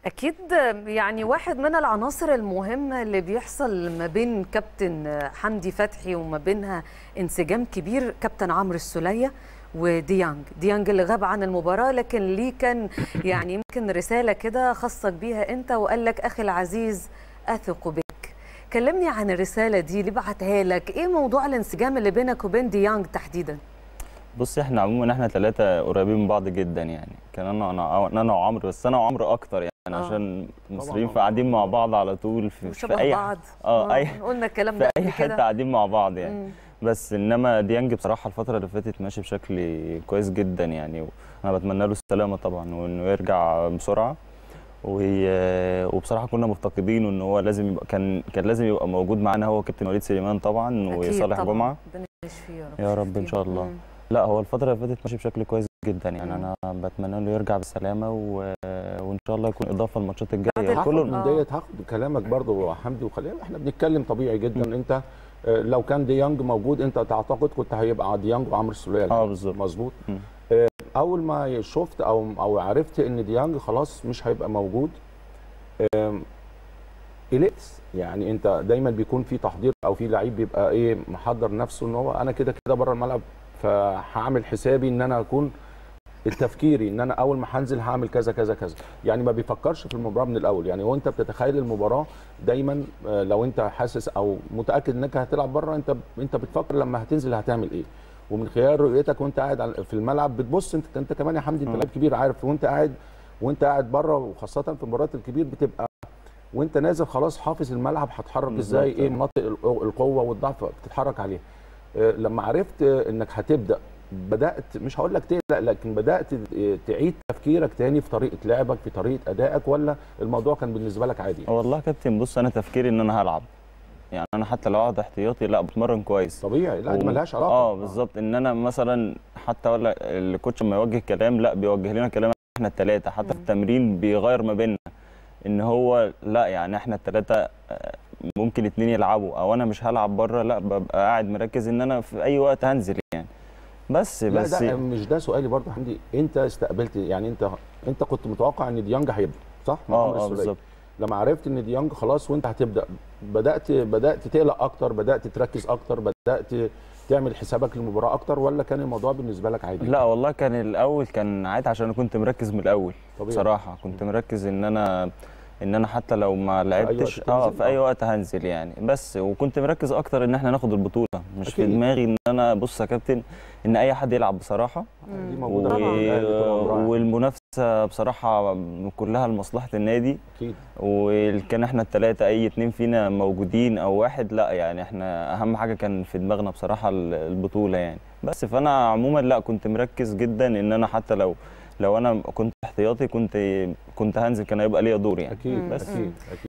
اكيد يعني واحد من العناصر المهمه اللي بيحصل ما بين كابتن حمدي فتحي وما بينها انسجام كبير كابتن عمرو السوليه وديانج ديانج اللي غاب عن المباراه لكن ليه كان يعني يمكن رساله كده خصك بيها انت وقال لك اخي العزيز اثق بك كلمني عن الرساله دي اللي بعتها لك ايه موضوع الانسجام اللي بينك وبين ديانج تحديدا بص احنا عموما احنا ثلاثة قريبين من بعض جدا يعني كان انا انا انا وعمرو بس انا وعمرو اكتر يعني آه. عشان مصريين فقاعدين مع بعض على طول في, في شبه اي بعض اه اي قلنا الكلام في ده اي قبل حته كده قاعدين مع بعض يعني مم. بس انما ديانج بصراحه الفتره اللي فاتت ماشي بشكل كويس جدا يعني وانا بتمنى له السلامه طبعا وانه يرجع بسرعه وهي- وبصراحه كنا مفتقدينه ان هو لازم يبقى كان كان لازم يبقى موجود معانا هو كابتن وليد سليمان طبعا أكيد وصالح طبعاً. جمعه ربنا يشفيه يا رب يا رب ان شاء الله مم. لا هو الفترة اللي فاتت ماشي بشكل كويس جدا يعني مم. انا بتمنى له يرجع بالسلامة و... وان شاء الله يكون اضافة للماتشات الجاية بعد كله الحكم. من آه. ديت هاخد كلامك برضو يا حمدي وخلينا احنا بنتكلم طبيعي جدا انت آه، لو كان ديانج موجود انت تعتقد كنت هيبقى ديانج وعمرو السوليه اه بالظبط مظبوط مم. آه، اول ما شفت او او عرفت ان ديانج خلاص مش هيبقى موجود آم، قلقت يعني انت دايما بيكون في تحضير او في لعيب بيبقى ايه محضر نفسه ان هو انا كده كده بره الملعب فهعمل حسابي ان انا اكون التفكيري ان انا اول ما هنزل هعمل كذا كذا كذا يعني ما بيفكرش في المباراه من الاول يعني وانت بتتخيل المباراه دايما آه، لو انت حاسس او متاكد انك هتلعب بره انت انت بتفكر لما هتنزل هتعمل ايه ومن خلال رؤيتك وانت قاعد على- في الملعب بتبص انت انت كمان يا حمدي انت مم. لعيب كبير عارف وانت قاعد وانت قاعد بره وخاصه في المباريات الكبير بتبقى وانت نازل خلاص حافظ الملعب هتحرك ازاي بالظبط. ايه مناطق القو- القوه والضعف بتتحرك عليها آه، لما عرفت آه، انك هتبدا بدات مش هقول لك تقلق لكن بدات آه، تعيد تفكيرك تاني في طريقه لعبك في طريقه ادائك ولا الموضوع كان بالنسبه لك عادي والله يا كابتن بص انا تفكيري ان انا هلعب يعني انا حتى لو اقعد احتياطي لا بتمرن كويس طبيعي لا دي و- ملهاش علاقه اه بالظبط ان انا مثلا حتى ولا الكوتش لما يوجه كلام لا بيوجه لنا كلام احنا الثلاثه حتى في مم. التمرين بيغير ما بيننا ان هو لا يعني احنا الثلاثه ممكن اتنين يلعبوا او انا مش هلعب بره لا ببقى قاعد مركز ان انا في اي وقت هنزل يعني بس لا بس ده مش ده سؤالي برضه يا حمدي انت استقبلت يعني انت انت كنت متوقع ان ديانج هيبدا صح؟ مع عمرو اه اه السولية. بالظبط لما عرفت ان ديانج خلاص وانت هتبدا بدات بدات تقلق اكتر بدات تركز اكتر بدات تعمل حسابك للمباراه اكتر ولا كان الموضوع بالنسبه لك عادي؟ لا والله كان الاول كان عادي عشان انا كنت مركز من الاول طبيعي. بصراحه كنت مركز ان انا ان انا حتى لو ما لعبتش وقت اه تنزل، في اي آه. وقت هنزل يعني بس وكنت مركز اكتر ان احنا ناخد البطوله مش في أكيد. دماغي ان انا بص يا كابتن ان اي حد يلعب بصراحه دي مم. موجوده طبعاً. في الأهلي طول عمرها. والمنافسه بصراحه كلها لمصلحه النادي اكيد وكان احنا الثلاثه اي اتنين فينا موجودين او واحد لا يعني احنا اهم حاجه كان في دماغنا بصراحه ال- البطوله يعني بس فانا عموما لا كنت مركز جدا ان انا حتى لو لو انا كنت احتياطي كنت كنت هنزل كان هيبقى ليا دور يعني اكيد مم. اكيد اكيد